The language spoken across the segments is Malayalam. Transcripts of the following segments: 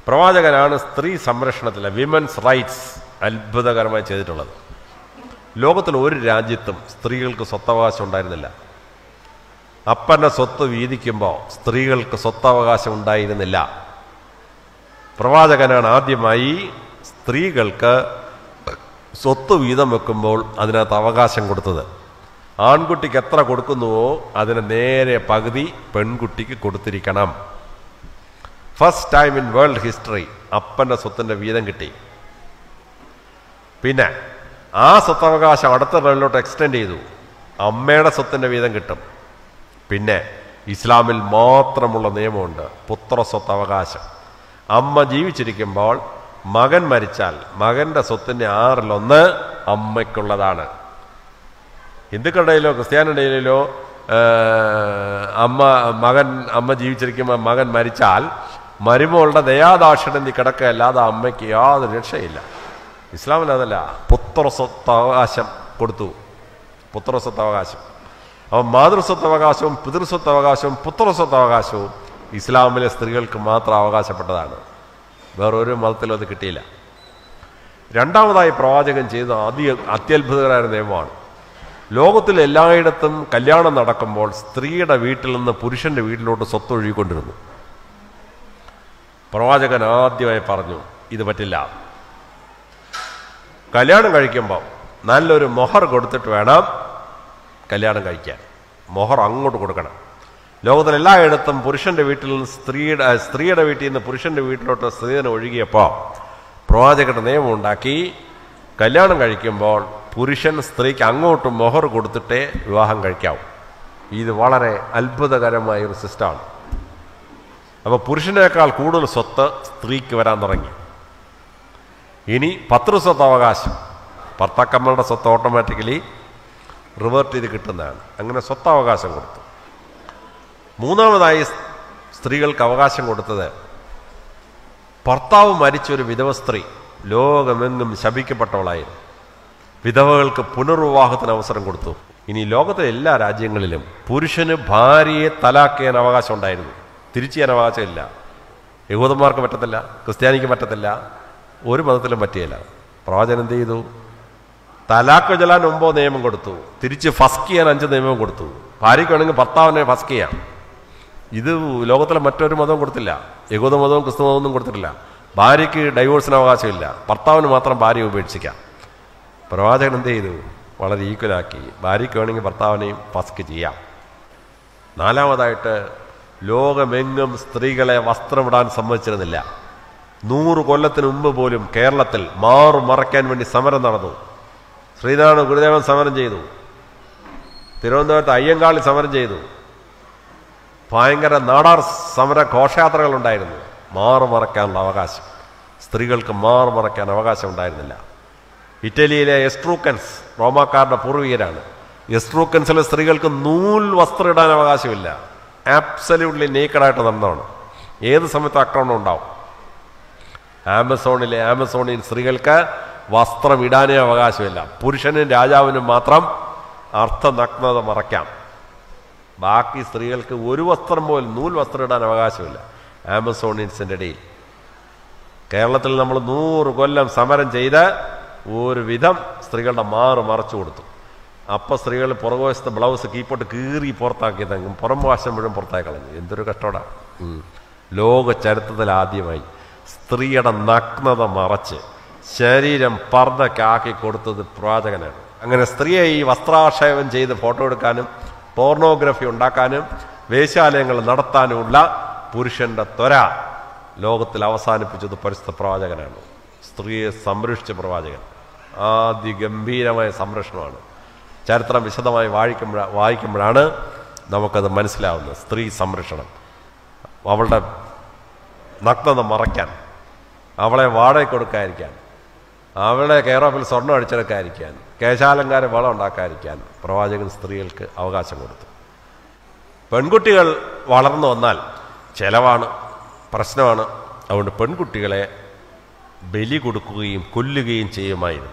പ്രവാചകനാണ് സ്ത്രീ സംരക്ഷണത്തിലെ വിമൻസ് റൈറ്റ്സ് അത്ഭുതകരമായി ചെയ്തിട്ടുള്ളത് ലോകത്തിൽ ഒരു രാജ്യത്തും സ്ത്രീകൾക്ക് സ്വത്തവകാശം ഉണ്ടായിരുന്നില്ല അപ്പൻ്റെ സ്വത്ത് വീതിക്കുമ്പോൾ സ്ത്രീകൾക്ക് സ്വത്തവകാശം ഉണ്ടായിരുന്നില്ല പ്രവാചകനാണ് ആദ്യമായി സ്ത്രീകൾക്ക് സ്വത്ത് വീതം വെക്കുമ്പോൾ അതിനകത്ത് അവകാശം കൊടുത്തത് ആൺകുട്ടിക്ക് എത്ര കൊടുക്കുന്നുവോ അതിന് നേരെ പകുതി പെൺകുട്ടിക്ക് കൊടുത്തിരിക്കണം first time in world history അപ്പൻ്റെ സ്വത്തിൻ്റെ വീതം കിട്ടി പിന്നെ ആ സ്വത്തവകാശം അടുത്ത ലെവലിലോട്ട് എക്സ്റ്റെൻഡ് ചെയ്തു അമ്മയുടെ സ്വത്തിൻ്റെ വീതം കിട്ടും പിന്നെ ഇസ്ലാമിൽ മാത്രമുള്ള നിയമമുണ്ട് പുത്ര സ്വത്തവകാശം അമ്മ ജീവിച്ചിരിക്കുമ്പോൾ മകൻ മരിച്ചാൽ മകന്റെ സ്വത്തിൻ്റെ ആറിലൊന്ന് അമ്മയ്ക്കുള്ളതാണ് ഹിന്ദുക്കളുടെ ഇടയിലോ ക്രിസ്ത്യാനിയുടെ ഇടയിലോ ഏഹ്, അമ്മ മകൻ അമ്മ ജീവിച്ചിരിക്കുമ്പോൾ മകൻ മരിച്ചാൽ മരുമകളുടെ ദയാദാക്ഷിണ്യം കിടക്കല്ലാതെ അമ്മയ്ക്ക് യാതൊരു രക്ഷയില്ല ഇസ്ലാമിൽ അതല്ല പുത്രസ്വത്തവകാശം കൊടുത്തു പുത്രസ്വത്തവകാശം അപ്പം മാതൃസ്വത്തവകാശവും പിതൃസ്വത്തവകാശവും പുത്രസ്വത്തവകാശവും ഇസ്ലാമിലെ സ്ത്രീകൾക്ക് മാത്രം അവകാശപ്പെട്ടതാണ് വേറൊരു മതത്തിലും അത് കിട്ടിയില്ല രണ്ടാമതായി പ്രവാചകൻ ചെയ്ത അതി അത്യത്ഭുതകരമായ നിയമമാണ് ലോകത്തിൽ എല്ലായിടത്തും കല്യാണം നടക്കുമ്പോൾ സ്ത്രീയുടെ വീട്ടിൽ നിന്ന് പുരുഷന്റെ വീട്ടിലോട്ട് സ്വത്ത് ഒഴുകിക്കൊണ്ടിരുന്നു പ്രവാചകൻ ആദ്യമായി പറഞ്ഞു ഇത് പറ്റില്ല കല്യാണം കഴിക്കുമ്പോൾ നല്ലൊരു മൊഹർ കൊടുത്തിട്ട് വേണം കല്യാണം കഴിക്കാൻ മൊഹർ അങ്ങോട്ട് കൊടുക്കണം ലോകത്തിൽ എല്ലായിടത്തും പുരുഷന്റെ വീട്ടിൽ നിന്ന് സ്ത്രീയുടെ ആ, സ്ത്രീയുടെ വീട്ടിൽ നിന്ന് പുരുഷന്റെ വീട്ടിലോട്ട് സ്ത്രീധനം ഒഴുകിയപ്പോൾ പ്രവാചകന്റെ നിയമം ഉണ്ടാക്കി കല്യാണം കഴിക്കുമ്പോൾ പുരുഷൻ സ്ത്രീക്ക് അങ്ങോട്ട് മൊഹർ കൊടുത്തിട്ടേ വിവാഹം കഴിക്കാവൂ ഇത് വളരെ അത്ഭുതകരമായ ഒരു സിസ്റ്റമാണ് അപ്പോൾ പുരുഷനേക്കാൾ കൂടുതൽ സ്വത്ത് സ്ത്രീക്ക് വരാൻ തുടങ്ങി ഇനി പത്രസ്വത്ത് അവകാശം ഭർത്താക്കന്മാരുടെ സ്വത്ത് ഓട്ടോമാറ്റിക്കലി റിവേർട്ട് ചെയ്ത് കിട്ടുന്നതാണ് അങ്ങനെ സ്വത്തവകാശം കൊടുത്തു മൂന്നാമതായി സ് സ്ത്രീകൾക്ക് അവകാശം കൊടുത്തത് ഭർത്താവ് മരിച്ചൊരു വിധവ സ്ത്രീ ലോകമെങ്ങും ശപിക്കപ്പെട്ടവളായിരുന്നു വിധവകൾക്ക് പുനർവിവാഹത്തിന് അവസരം കൊടുത്തു ഇനി ലോകത്തെ എല്ലാ രാജ്യങ്ങളിലും പുരുഷന് ഭാര്യയെ തലാക്ക് ചെയ്യാൻ അവകാശം ഉണ്ടായിരുന്നു തിരിച്ചു ചെയ്യാൻ അവകാശമില്ല യഹൂദന്മാർക്ക് പറ്റത്തില്ല ക്രിസ്ത്യാനിക്ക് പറ്റത്തില്ല ഒരു മതത്തിലും പറ്റിയില്ല പ്രവാചകൻ എന്ത് ചെയ്തു തലാക്ക് ചൊല്ലാൻ ഒമ്പോ നിയമം കൊടുത്തു തിരിച്ച് ഫസ്ക് ചെയ്യാൻ അഞ്ച് നിയമം കൊടുത്തു ഭാര്യയ്ക്ക് വേണമെങ്കിൽ ഭർത്താവിനെ ഫസ്ക് ചെയ്യാം ഇത് ലോകത്തിലെ മറ്റൊരു മതവും കൊടുത്തില്ല യഹൂദ മതവും ക്രിസ്തു മതവും ഒന്നും കൊടുത്തിട്ടില്ല ഭാര്യയ്ക്ക് ഡൈവോഴ്സിന് അവകാശമില്ല ഭർത്താവിന് മാത്രം ഭാര്യ ഉപേക്ഷിക്കാം പ്രവാചകൻ എന്ത് ചെയ്തു വളരെ ഈക്വലാക്കി ഭാര്യയ്ക്ക് വേണമെങ്കിൽ ഭർത്താവിനെയും ഫസ്ക് ചെയ്യാം നാലാമതായിട്ട് ലോകമെങ്ങും സ്ത്രീകളെ വസ്ത്രമിടാൻ സമ്മതിച്ചിരുന്നില്ല നൂറ് കൊല്ലത്തിന് മുമ്പ് പോലും കേരളത്തിൽ മാറു മറയ്ക്കാൻ വേണ്ടി സമരം നടന്നു ശ്രീനാരായണ ഗുരുദേവൻ സമരം ചെയ്തു തിരുവനന്തപുരത്ത് അയ്യങ്കാളി സമരം ചെയ്തു ഭയങ്കര നാടാർ സമര ഘോഷയാത്രകൾ ഉണ്ടായിരുന്നു മാറു മറയ്ക്കാനുള്ള അവകാശം സ്ത്രീകൾക്ക് മാറു മറയ്ക്കാൻ അവകാശം ഉണ്ടായിരുന്നില്ല ഇറ്റലിയിലെ എസ്ട്രൂക്കൻസ് റോമാക്കാരുടെ പൂർവികരാണ് എസ്ട്രൂക്കൻസിലെ സ്ത്രീകൾക്ക് നൂൽ വസ്ത്രം ഇടാൻ അവകാശമില്ല ആബ്സല്യൂട്ട്ലി നേക്കഡായിട്ട് നടന്നതാണ് ഏത് സമയത്തും ആക്രമണം ഉണ്ടാവും ആമസോണിലെ ആമസോണിയൻ സ്ത്രീകൾക്ക് വസ്ത്രം ഇടാനേ അവകാശമില്ല പുരുഷനും രാജാവിനും മാത്രം അർത്ഥനഗ്നത മറയ്ക്കാം ബാക്കി സ്ത്രീകൾക്ക് ഒരു വസ്ത്രം പോലും നൂൽ വസ്ത്രം ഇടാൻ അവകാശമില്ല ആമസോണിയൻസിൻ്റെ ഇടയിൽ കേരളത്തിൽ നമ്മൾ നൂറ് കൊല്ലം സമരം ചെയ്ത് ഒരു വിധം സ്ത്രീകളുടെ മാറ് മറച്ചു കൊടുത്തു അപ്പം സ്ത്രീകൾ പുറകുവശത്ത് ബ്ലൗസ് കീപ്പോട്ട് കീറി പുറത്താക്കിയതെങ്കിലും പുറം വാശം മുഴുവൻ പുറത്താക്കി കളഞ്ഞു എന്തൊരു കഷ്ടോടാ ലോക ചരിത്രത്തിൽ ആദ്യമായി സ്ത്രീയുടെ നഗ്നത മറച്ച് ശരീരം പർദ്ദക്കാക്കി കൊടുത്തത് പ്രവാചകനാണ് അങ്ങനെ സ്ത്രീയെ ഈ വസ്ത്രാക്ഷേപം ചെയ്ത് ഫോട്ടോ എടുക്കാനും പോർണോഗ്രഫി ഉണ്ടാക്കാനും വേശ്യാലയങ്ങൾ നടത്താനുമുള്ള പുരുഷന്റെ ത്വര ലോകത്തിൽ അവസാനിപ്പിച്ചത് പരിസ്ഥിത പ്രവാചകനാണ് സ്ത്രീയെ സംരക്ഷിച്ച പ്രവാചകൻ ആദിഗംഭീരമായ സംരക്ഷണമാണ് ചരിത്രം വിശദമായി വായിക്കുമ്പോഴ വായിക്കുമ്പോഴാണ് നമുക്കത് മനസ്സിലാവുന്നത് സ്ത്രീ സംരക്ഷണം അവളുടെ നഗ്നത മറയ്ക്കാൻ അവളെ വാടകയ്ക്ക് കൊടുക്കാതിരിക്കാൻ അവളെ കെയർ ഓഫിൽ സ്വർണ്ണം അടിച്ചെടുക്കാതിരിക്കാൻ കേശാലങ്കാര വളം ഉണ്ടാക്കാതിരിക്കാൻ പ്രവാചകൻ സ്ത്രീകൾക്ക് അവകാശം കൊടുത്തു പെൺകുട്ടികൾ വളർന്നു വന്നാൽ ചെലവാണ് പ്രശ്നമാണ് അതുകൊണ്ട് പെൺകുട്ടികളെ ബലി കൊടുക്കുകയും കൊല്ലുകയും ചെയ്യുമായിരുന്നു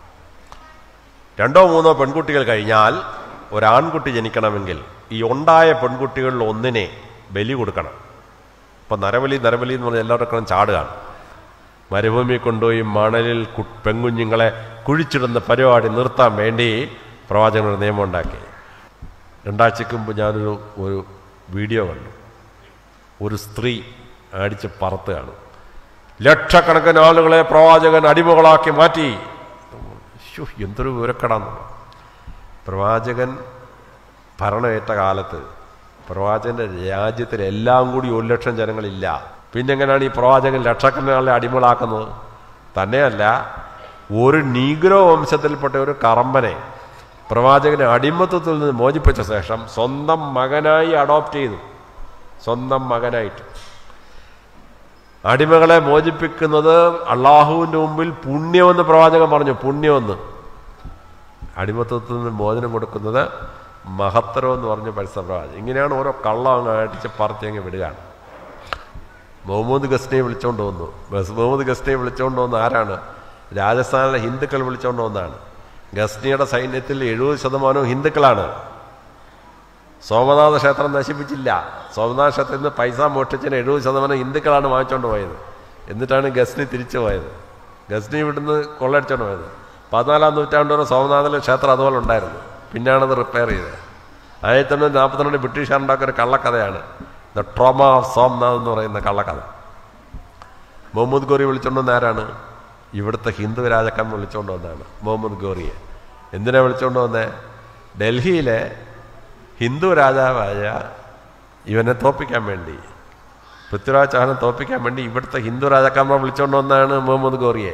രണ്ടോ മൂന്നോ പെൺകുട്ടികൾ കഴിഞ്ഞാൽ ഒരാൺകുട്ടി ജനിക്കണമെങ്കിൽ ഈ ഉണ്ടായ പെൺകുട്ടികളിൽ ഒന്നിനെ ബലി കൊടുക്കണം ഇപ്പം നരബലി നരബലി എന്ന് പറഞ്ഞാൽ എല്ലാവർക്കും ചാടുകയാണ് മരുഭൂമി കൊണ്ടുപോയി മണലിൽ കു- പെൺകുഞ്ഞുങ്ങളെ കുഴിച്ചിടുന്ന പരിപാടി നിർത്താൻ വേണ്ടി പ്രവാചകൻ ഒരു നിയമം ഉണ്ടാക്കി രണ്ടാഴ്ചക്ക് മുമ്പ് ഞാനൊരു ഒരു വീഡിയോ കണ്ടു ഒരു സ്ത്രീ അടിച്ച് പറത്തുകയാണ് ലക്ഷക്കണക്കിന് ആളുകളെ പ്രവാചകൻ അടിമകളാക്കി മാറ്റി ശ്ശോ, എന്തൊരു വിവരക്കടാന്ന് പ്രവാചകൻ ഭരണമേറ്റ കാലത്ത് പ്രവാചകന്റെ രാജ്യത്തിൽ എല്ലാം കൂടി ഒരു ലക്ഷം ജനങ്ങളില്ല പിന്നെ എങ്ങനെയാണ് ഈ പ്രവാചകൻ ലക്ഷക്കണക്കിന് ആളെ അടിമകളാക്കുന്നത് തന്നെയല്ല ഒരു നീഗ്രോ വംശത്തിൽപ്പെട്ട ഒരു കറമ്പനെ പ്രവാചകനെ അടിമത്വത്തിൽ നിന്ന് മോചിപ്പിച്ച ശേഷം സ്വന്തം മകനായി അഡോപ്റ്റ് ചെയ്തു സ്വന്തം മകനായിട്ട് അടിമകളെ മോചിപ്പിക്കുന്നത് അള്ളാഹുവിൻ്റെ മുമ്പിൽ പുണ്യമെന്ന് പ്രവാചകൻ പറഞ്ഞു പുണ്യമെന്ന് അടിമത്വത്തിൽ നിന്ന് മോചനം കൊടുക്കുന്നത് മഹത്തരം എന്ന് പറഞ്ഞ പരിസര പ്രവാചകൻ ഇങ്ങനെയാണ് ഓരോ കള്ളം അങ്ങ് അടിച്ച് പറത്തി അങ്ങ് വിടുകയാണ് മുഹമ്മദ് ഗസ്റ്റിനെ വിളിച്ചോണ്ട് വന്നു ബസ് മുഹമ്മദ് ഗസ്റ്റിനെ വിളിച്ചോണ്ട് വന്ന ആരാണ് രാജസ്ഥാനിലെ ഹിന്ദുക്കൾ വിളിച്ചോണ്ട് വന്നതാണ് ഗസ്നിയുടെ സൈന്യത്തിൽ എഴുപത് ശതമാനവും ഹിന്ദുക്കളാണ് സോമനാഥ ക്ഷേത്രം നശിപ്പിച്ചില്ല സോമനാഥ ക്ഷേത്രത്തിൽ നിന്ന് പൈസ മോഷ്ടിച്ചതിന് എഴുപത് ശതമാനം ഹിന്ദുക്കളാണ് വാങ്ങിച്ചോണ്ട് പോയത് എന്നിട്ടാണ് ഗസ്നി തിരിച്ചു പോയത് ഗസ്നി ഇവിടുന്ന് കൊള്ളടിച്ചോണ്ട് പോയത് പതിനാലാം നൂറ്റാണ്ട് വരെ സോമനാഥിലെ ക്ഷേത്രം അതുപോലെ ഉണ്ടായിരുന്നു പിന്നാണത് റിപ്പയർ ചെയ്തത് ആയിരത്തി തൊണ്ണൂറ്റി നാൽപ്പത്തിരണ്ട് ബ്രിട്ടീഷുകാരുണ്ടാക്കിയ ഒരു കള്ളക്കഥയാണ് ദ ട്രോമ ഓഫ് സോംനാഥ് എന്ന് പറയുന്ന കള്ളക്കഥ മുഹമ്മദ് ഗോറി വിളിച്ചുകൊണ്ട് വന്ന ആരാണ് ഇവിടുത്തെ ഹിന്ദു രാജാക്കൻ വിളിച്ചുകൊണ്ട് വന്നതാണ് മുഹമ്മദ് ഗോറിയെ എന്തിനാ വിളിച്ചുകൊണ്ട് വന്നേ ഡൽഹിയിലെ ഹിന്ദു രാജാവായ ഇവനെ തോപ്പിക്കാൻ വേണ്ടി പൃഥ്വിരാജ് ചൗഹാനെ തോപ്പിക്കാൻ വേണ്ടി ഇവിടുത്തെ ഹിന്ദു രാജാക്കന്മാർ വിളിച്ചുകൊണ്ട് വന്നതാണ് മുഹമ്മദ് ഗോറിയെ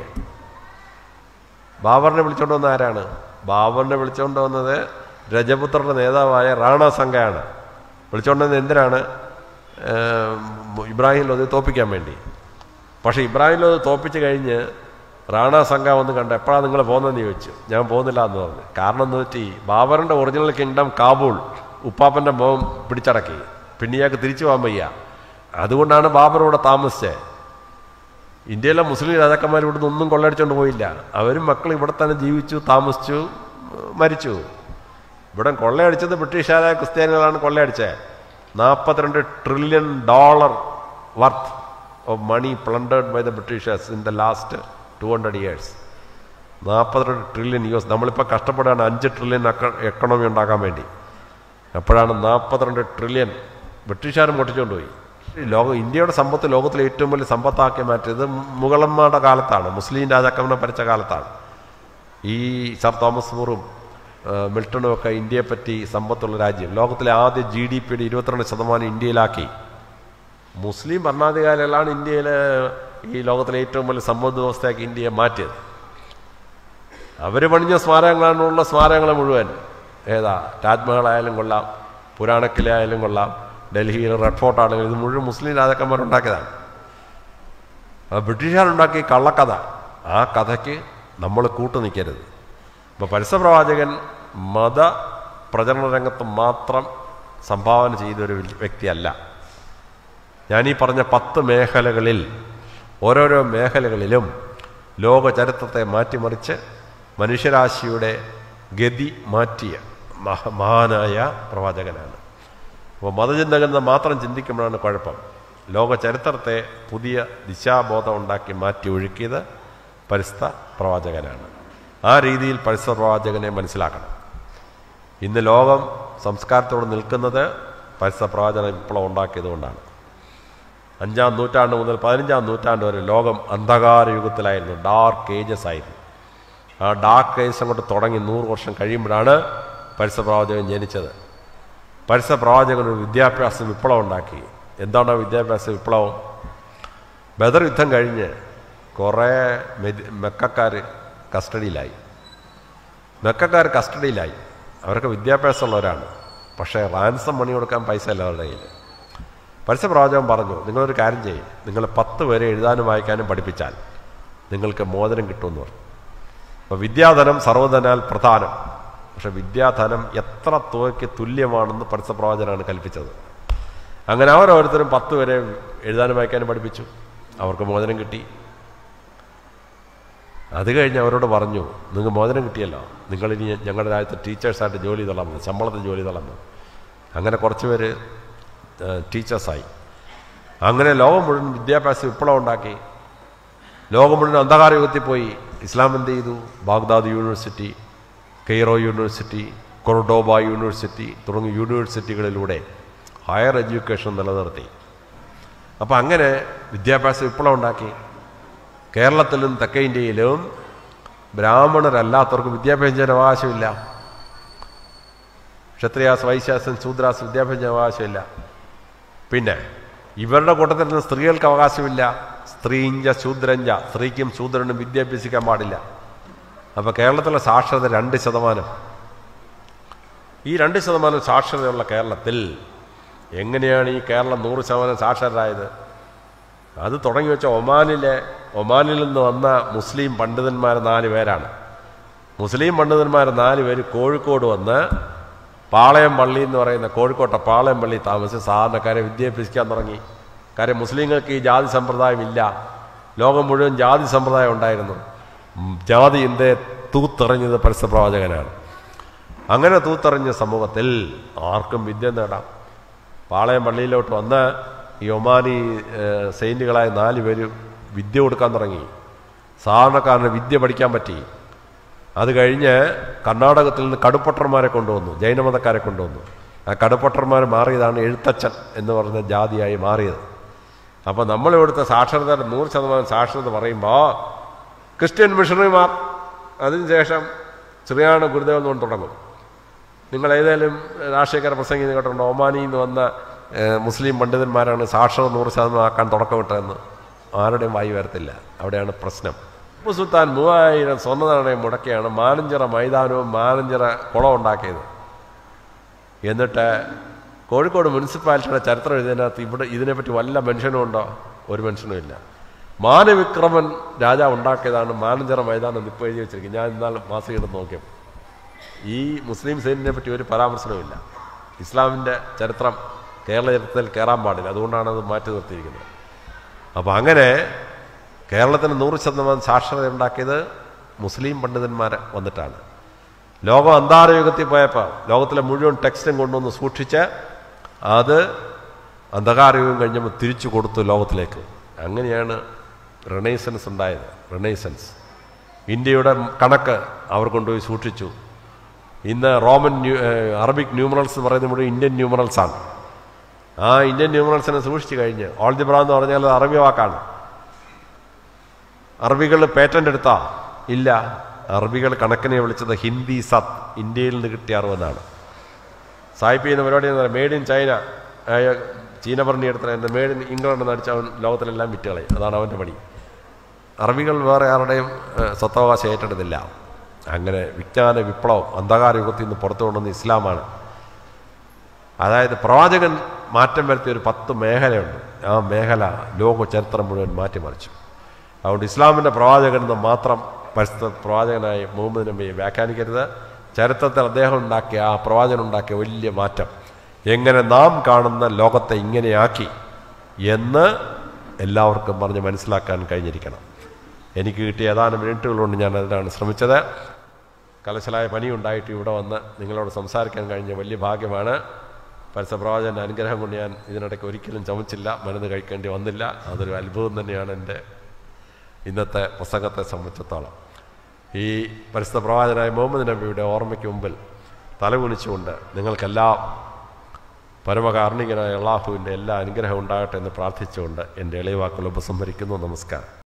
ബാബറിനെ വിളിച്ചുകൊണ്ട് വന്ന ആരാണ് ബാബറിനെ വിളിച്ചുകൊണ്ട് വന്നത് രജപുത്രയുടെ നേതാവായ റാണ സംഘയാണ് വിളിച്ചുകൊണ്ട് വന്നത് എന്തിനാണ് ഏം, ഇബ്രാഹിം ലോധി തോപ്പിക്കാൻ വേണ്ടി പക്ഷേ ഇബ്രാഹിം ലോധി തോപ്പിച്ച് കഴിഞ്ഞ് റാണ സംഘ വന്ന് കണ്ട് എപ്പോഴാണ് നിങ്ങൾ പോകുന്നതെന്ന് ചോദിച്ചു ഞാൻ പോകുന്നില്ല എന്ന് പറഞ്ഞു കാരണം എന്ന് വെറ്റി ബാബറിൻ്റെ ഒറിജിനൽ കിങ്ഡം കാബൂൾ ഉപ്പാപ്പൻ്റെ മോൻ പിടിച്ചടക്കി പിന്നെ ഇയാൾക്ക് തിരിച്ചു പോകാൻ വയ്യ അതുകൊണ്ടാണ് ബാബർ ഇവിടെ താമസിച്ചത് ഇന്ത്യയിലെ മുസ്ലിം രാജാക്കന്മാർ ഇവിടുന്ന് ഒന്നും കൊള്ളയടിച്ചുകൊണ്ട് പോയില്ല അവരും മക്കൾ ഇവിടെ തന്നെ ജീവിച്ചു താമസിച്ചു ഉം, മരിച്ചു ഇവിടെ കൊള്ളയടിച്ചത് ബ്രിട്ടീഷുകാരായ ക്രിസ്ത്യാനികളാണ് കൊള്ളയടിച്ചത് നാൽപ്പത്തിരണ്ട് trillion dollar worth of money plundered by the Britishers in the last two hundred years നാൽപ്പത്തിരണ്ട് ട്രില്യൺ യു എസ് നമ്മളിപ്പോൾ കഷ്ടപ്പെടുകയാണ് അഞ്ച് ട്രില്യൺ എക്കണോമി ഉണ്ടാക്കാൻ വേണ്ടി അപ്പോഴാണ് നാൽപ്പത്തിരണ്ട് ട്രില്യൺ ബ്രിട്ടീഷുകാർ പൊട്ടിച്ചുകൊണ്ട് പോയി ഈ ലോകം ഇന്ത്യയുടെ സമ്പത്ത് ലോകത്തിലെ ഏറ്റവും വലിയ സമ്പത്താക്കി മാറ്റിയത് മുഗളന്മാരുടെ കാലത്താണ് മുസ്ലിം രാജാക്കന്മാരെ ഭരിച്ച കാലത്താണ് ഈ സർ തോമസ് മൂറും ആ, മിൽട്ടണും ഒക്കെ ഇന്ത്യയെപ്പറ്റി സമ്പത്തുള്ള രാജ്യം ലോകത്തിലെ ആദ്യ ജി ഡി പിയുടെ ഇരുപത്തിരണ്ട് ശതമാനം ഇന്ത്യയിലാക്കി മുസ്ലിം ഭരണാധികാരികളാണ് ഇന്ത്യയിലെ ഈ ലോകത്തിലെ ഏറ്റവും വലിയ സമ്പദ് വ്യവസ്ഥയാക്കി ഇന്ത്യയെ മാറ്റിയത് അവർ പണിഞ്ഞ സ്മാരകങ്ങളാണുള്ള സ്മാരകങ്ങൾ മുഴുവൻ ഏതാ താജ്മഹൽ ആയാലും കൊള്ളാം പുരാണക്കിലെ ആയാലും കൊള്ളാം ഡൽഹിയിൽ റെഡ് ഫോർട്ട് ആണെങ്കിലും ഇത് മുഴുവൻ മുസ്ലിം രാജാക്കന്മാരുണ്ടാക്കിയതാണ് അത് ബ്രിട്ടീഷുകാരുണ്ടാക്കിയ കള്ളക്കഥ ആ കഥയ്ക്ക് നമ്മൾ കൂട്ടു നിൽക്കരുത് ഇപ്പോൾ പരസ്യപ്രവാചകൻ മത പ്രചരണ രംഗത്ത് മാത്രം സംഭാവന ചെയ്തൊരു വ്യക്തിയല്ല ഞാനീ പറഞ്ഞ പത്ത് മേഖലകളിൽ ഓരോരോ മേഖലകളിലും ലോക ചരിത്രത്തെ മാറ്റിമറിച്ച് മനുഷ്യരാശിയുടെ ഗതി മാറ്റിയ മഹ മഹാനായ പ്രവാചകനാണ് അപ്പോൾ മതചിന്തകൻ മാത്രം ചിന്തിക്കുമ്പോഴാണ് കുഴപ്പം ലോക ചരിത്രത്തെ പുതിയ ദിശാബോധം ഉണ്ടാക്കി മാറ്റി ഒഴുക്കിയത് പരിസ്ഥ പ്രവാചകനാണ് ആ രീതിയിൽ പരിസ്ഥ പ്രവാചകനെ മനസ്സിലാക്കണം ഇന്ന് ലോകം സംസ്കാരത്തോട് നിൽക്കുന്നത് പരിസ്ഥ പ്രവാചന വിപ്ലവം ഉണ്ടാക്കിയതുകൊണ്ടാണ് അഞ്ചാം നൂറ്റാണ്ട് മുതൽ പതിനഞ്ചാം നൂറ്റാണ്ട് വരെ ലോകം അന്ധകാര യുഗത്തിലായിരുന്നു ഡാർക്ക് ഏജസ് ആയിരുന്നു ആ ഡാർക്ക് ഏജസ് അങ്ങോട്ട് തുടങ്ങി നൂറ് വർഷം കഴിയുമ്പോഴാണ് പരിസ പ്രവാചകൻ ജനിച്ചത് പരിസ പ്രവാചകൻ ഒരു വിദ്യാഭ്യാസ വിപ്ലവം ഉണ്ടാക്കി എന്താണ് ആ വിദ്യാഭ്യാസ വിപ്ലവം ബദർ യുദ്ധം കഴിഞ്ഞ് കുറേ മെദി മെക്കക്കാർ കസ്റ്റഡിയിലായി മെക്കക്കാർ കസ്റ്റഡിയിലായി അവർക്ക് വിദ്യാഭ്യാസമുള്ളവരാണ് പക്ഷേ റാൻസം മണി കൊടുക്കാൻ പൈസ ഇല്ല അവരുടെ കയ്യിൽ പരസ്യ പ്രവാചകൻ പറഞ്ഞു നിങ്ങളൊരു കാര്യം ചെയ്യും നിങ്ങൾ പത്ത് പേരെ എഴുതാനും വായിക്കാനും പഠിപ്പിച്ചാൽ നിങ്ങൾക്ക് മോചനം കിട്ടുമെന്ന് പറഞ്ഞു അപ്പോൾ വിദ്യാധനം സർവ്വധനാൽ പ്രധാനം പക്ഷെ വിദ്യാധനം എത്ര തുകയ്ക്ക് തുല്യമാണെന്ന് പരസ്യ പ്രവാചകനാണ് കൽപ്പിച്ചത് അങ്ങനെ അവരോരോരുത്തരും പത്ത് വരെ എഴുതാനും വായിക്കാനും പഠിപ്പിച്ചു അവർക്ക് മോചനം കിട്ടി അത് കഴിഞ്ഞ് അവരോട് പറഞ്ഞു നിങ്ങൾ മോചനം കിട്ടിയല്ലോ നിങ്ങളിനി ഞങ്ങളുടെ രാജ്യത്ത് ടീച്ചേഴ്സായിട്ട് ജോലി ചെയ്തോളാം ശമ്പളത്തിൽ ജോലി ചെയ്തോളാം അങ്ങനെ കുറച്ച് പേര് ടീച്ചേഴ്സായി അങ്ങനെ ലോകം മുഴുവൻ വിദ്യാഭ്യാസ വിപ്ലവം ഉണ്ടാക്കി ലോകം മുഴുവൻ അന്ധകാര യുഗത്തിൽ പോയി ഇസ്ലാം എന്ത് ചെയ്തു Baghdad university Cairo university Cordoba university തുടങ്ങിയ യൂണിവേഴ്സിറ്റികളിലൂടെ ഹയർ എഡ്യൂക്കേഷൻ നിലനിർത്തി അപ്പോൾ അങ്ങനെ വിദ്യാഭ്യാസ വിപ്ലവം ഉണ്ടാക്കി കേരളത്തിലും തെക്കേ ഇന്ത്യയിലും ബ്രാഹ്മണരല്ലാത്തവർക്ക് വിദ്യാഭ്യാസത്തിന് അവകാശമില്ല ക്ഷത്രിയാസ് വൈശ്യാസൻ ശൂദ്രാസ് വിദ്യാഭ്യാസത്തിന് അവകാശമില്ല പിന്നെ ഇവരുടെ കൂട്ടത്തിൽ നിന്ന് സ്ത്രീകൾക്ക് അവകാശമില്ല സ്ത്രീഞ്ച ശൂദ്രഞ്ച സ്ത്രീക്കും ശൂദ്രനും വിദ്യ അഭ്യസിക്കാൻ പാടില്ല അപ്പോൾ കേരളത്തിലെ സാക്ഷരത രണ്ട് ശതമാനം ഈ രണ്ട് ശതമാനം സാക്ഷരതയുള്ള കേരളത്തിൽ എങ്ങനെയാണ് ഈ കേരളം നൂറ് ശതമാനം സാക്ഷരരായത് അത് തുടങ്ങി വെച്ച ഒമാനിലെ ഒമാനിൽ നിന്ന് വന്ന മുസ്ലിം പണ്ഡിതന്മാർ നാല് പേരാണ് മുസ്ലിം പണ്ഡിതന്മാർ നാല് പേര് കോഴിക്കോട് വന്ന് പാളയം പള്ളി എന്ന് പറയുന്ന കോഴിക്കോട്ടെ പാളയം പള്ളി താമസിച്ച് സാധാരണക്കാരെ വിദ്യാഭ്യസിക്കാൻ തുടങ്ങി കാര്യം മുസ്ലിങ്ങൾക്ക് ഈ ജാതി സമ്പ്രദായം ഇല്ല ലോകം മുഴുവൻ ജാതി സമ്പ്രദായം ഉണ്ടായിരുന്നു ഉം, ജാതി എന്തേ തൂത്തെറിഞ്ഞത് പരസ്യപ്രവാചകനാണ് അങ്ങനെ തൂത്തെറിഞ്ഞ സമൂഹത്തിൽ ആർക്കും വിദ്യ നേടാം പാളയം പള്ളിയിലോട്ട് വന്ന് ഈ ഒമാനി ഏഹ്, സെയിന്റുകളായ നാല് പേര് വിദ്യ കൊടുക്കാൻ തുടങ്ങി സാധാരണക്കാരന് വിദ്യ പഠിക്കാൻ പറ്റി അത് കഴിഞ്ഞ് കർണാടകത്തിൽ നിന്ന് കടുപ്പട്ടർമാരെ കൊണ്ടുവന്നു ജൈനമതക്കാരെ കൊണ്ടുവന്നു ആ കടുപ്പട്ടർമാർ മാറിയതാണ് എഴുത്തച്ഛൻ എന്ന് പറഞ്ഞ ജാതിയായി മാറിയത് അപ്പോൾ നമ്മളിവിടുത്തെ സാക്ഷരതയുടെ നൂറ് ശതമാനം സാക്ഷരത പറയുമ്പോൾ ക്രിസ്ത്യൻ മിഷണറിമാർ അതിനുശേഷം ശ്രീയാണ് ഗുരുദേവൻ കൊണ്ട് തുടങ്ങും നിങ്ങൾ ഏതായാലും രാഷ്ട്രീയക്കാരെ പ്രസംഗിച്ച് കേട്ടിട്ടുണ്ടോ ഒമാനിയിൽ നിന്ന് വന്ന ഏഹ്, മുസ്ലിം പണ്ഡിതന്മാരാണ് സാക്ഷരത നൂറ് ശതമാനം ആക്കാൻ തുടക്കമിട്ടതെന്ന് ആരുടെയും വായി വരത്തില്ല അവിടെയാണ് പ്രശ്നം ടിപ്പു സുൽത്താൻ മൂവായിരം സ്വർണ്ണ നാണയം മുടക്കിയാണ് മാനഞ്ചിറ മൈതാനവും മാനഞ്ചിറ കുളം ഉണ്ടാക്കിയത് എന്നിട്ട് കോഴിക്കോട് മുനിസിപ്പാലിറ്റിയുടെ ചരിത്രം ഇതിനകത്ത് ഇവിടെ ഇതിനെപ്പറ്റി വല്ല മെൻഷനും ഉണ്ടോ ഒരു മെൻഷനും ഇല്ല മാനവിക്രമൻ രാജാവ് ഉണ്ടാക്കിയതാണ് മാനഞ്ചിറ മൈതാനം എന്ന് ഇപ്പോൾ എഴുതി വെച്ചിരിക്കുന്നത് ഞാൻ ഇന്നാൾ മാസികയുടെ നോക്കിയപ്പോൾ ഈ മുസ്ലിം സൈന്യനെ പറ്റി ഒരു പരാമർശനവുമില്ല ഇസ്ലാമിൻ്റെ ചരിത്രം കേരള ചരിത്രത്തിൽ കയറാൻ പാടില്ല അതുകൊണ്ടാണ് അത് മാറ്റി നിർത്തിയിരിക്കുന്നത് അപ്പോൾ അങ്ങനെ കേരളത്തിന് നൂറ് ശതമാനം സാക്ഷരത ഉണ്ടാക്കിയത് മുസ്ലിം പണ്ഡിതന്മാർ വന്നിട്ടാണ് ലോകം അന്താരയുഗത്തിൽ പോയപ്പോൾ ലോകത്തിലെ മുഴുവൻ ടെക്സ്റ്റും കൊണ്ടുവന്ന് സൂക്ഷിച്ച് അത് അന്ധകാരയുഗം കഴിഞ്ഞപ്പോൾ തിരിച്ചു കൊടുത്തു ലോകത്തിലേക്ക് അങ്ങനെയാണ് റിണൈസൻസ് ഉണ്ടായത് റിണൈസൻസ് ഇന്ത്യയുടെ കണക്ക് അവർ കൊണ്ടുപോയി സൂക്ഷിച്ചു ഇന്ന് Roman new uh Arabic numerals എന്ന് പറയുന്നത് മുഴുവൻ ഇന്ത്യൻ ന്യൂമറൽസ് ആണ് ആ ഇന്ത്യൻ ന്യൂമറൽസിനെ സൂക്ഷിച്ചു കഴിഞ്ഞ് ഓൾജിബ്ര എന്ന് പറഞ്ഞാൽ അത് അറബി വാക്കാണ് അറബികൾ പേറ്റന്റ് എടുത്താ ഇല്ല അറബികൾ കണക്കിനെ വിളിച്ചത് ഹിന്ദി സത്ത് ഇന്ത്യയിൽ നിന്ന് കിട്ടിയ അറിവെന്നാണ് സായിപ്പ് ചെയ്യുന്ന പരിപാടി എന്താ മെയ്ഡ് ഇൻ ചൈന ആയ ചീന പറഞ്ഞി എടുത്ത എൻ്റെ മെയ്ഡ് ഇൻ ഇംഗ്ലണ്ട് എന്ന് അടിച്ച് അവൻ ലോകത്തിലെല്ലാം വിറ്റുകളയും അതാണ് അവൻ്റെ പണി അറബികൾ വേറെ ആരുടെയും ഏഹ്, സ്വത്തവകാശം ഏറ്റെടുത്തില്ല അങ്ങനെ വിജ്ഞാന വിപ്ലവം അന്ധകാര യുഗത്തിൽ നിന്ന് പുറത്തു കൊണ്ടുവന്ന ഇസ്ലാമാണ് അതായത് പ്രവാചകൻ മാറ്റം വരുത്തിയ ഒരു പത്ത് മേഖലയുണ്ട് ആ മേഖല ലോക ചരിത്രം മുഴുവൻ മാറ്റിമറിച്ചു അതുകൊണ്ട് ഇസ്ലാമിൻ്റെ പ്രവാചകൻ എന്ന് മാത്രം പരിസ്ഥിത പ്രവാചകനായി മുഹമ്മദ് നബിയെ വ്യാഖ്യാനിക്കരുത് ചരിത്രത്തിൽ അദ്ദേഹം ഉണ്ടാക്കിയ ആ പ്രവാചകൻ ഉണ്ടാക്കിയ വലിയ മാറ്റം എങ്ങനെ നാം കാണുന്ന ലോകത്തെ ഇങ്ങനെയാക്കി എന്ന് എല്ലാവർക്കും പറഞ്ഞ് മനസ്സിലാക്കാൻ കഴിഞ്ഞിരിക്കണം എനിക്ക് കിട്ടിയ ഏതാനും മിനിറ്റുകൾ കൊണ്ട് ഞാൻ അതിനാണ് ശ്രമിച്ചത് കലശലായ പനിയുണ്ടായിട്ട് ഇവിടെ വന്ന് നിങ്ങളോട് സംസാരിക്കാൻ കഴിഞ്ഞ വലിയ ഭാഗ്യമാണ് പരസ്യപ്രവാചകൻ്റെ അനുഗ്രഹം കൊണ്ട് ഞാൻ ഇതിനിടയ്ക്ക് ഒരിക്കലും ചമച്ചില്ല മരുന്ന് കഴിക്കേണ്ടി വന്നില്ല അതൊരു അത്ഭുതം തന്നെയാണ് എൻ്റെ ഇന്നത്തെ പ്രസംഗത്തെ സംബന്ധിച്ചിടത്തോളം ഈ പരിസ്ഥിത പ്രവാചകനായ മുഹമ്മദ് നബിയുടെ ഓർമ്മയ്ക്ക് മുമ്പിൽ തലകുനിച്ചുകൊണ്ട് നിങ്ങൾക്കെല്ലാം പരമകാരുണികനായ അള്ളാഹുവിൻ്റെ എല്ലാ അനുഗ്രഹം ഉണ്ടാകട്ടെ എന്ന് പ്രാർത്ഥിച്ചുകൊണ്ട് എൻ്റെ എളിയ വാക്കുകൾ ഉപസംഹരിക്കുന്നു നമസ്കാരം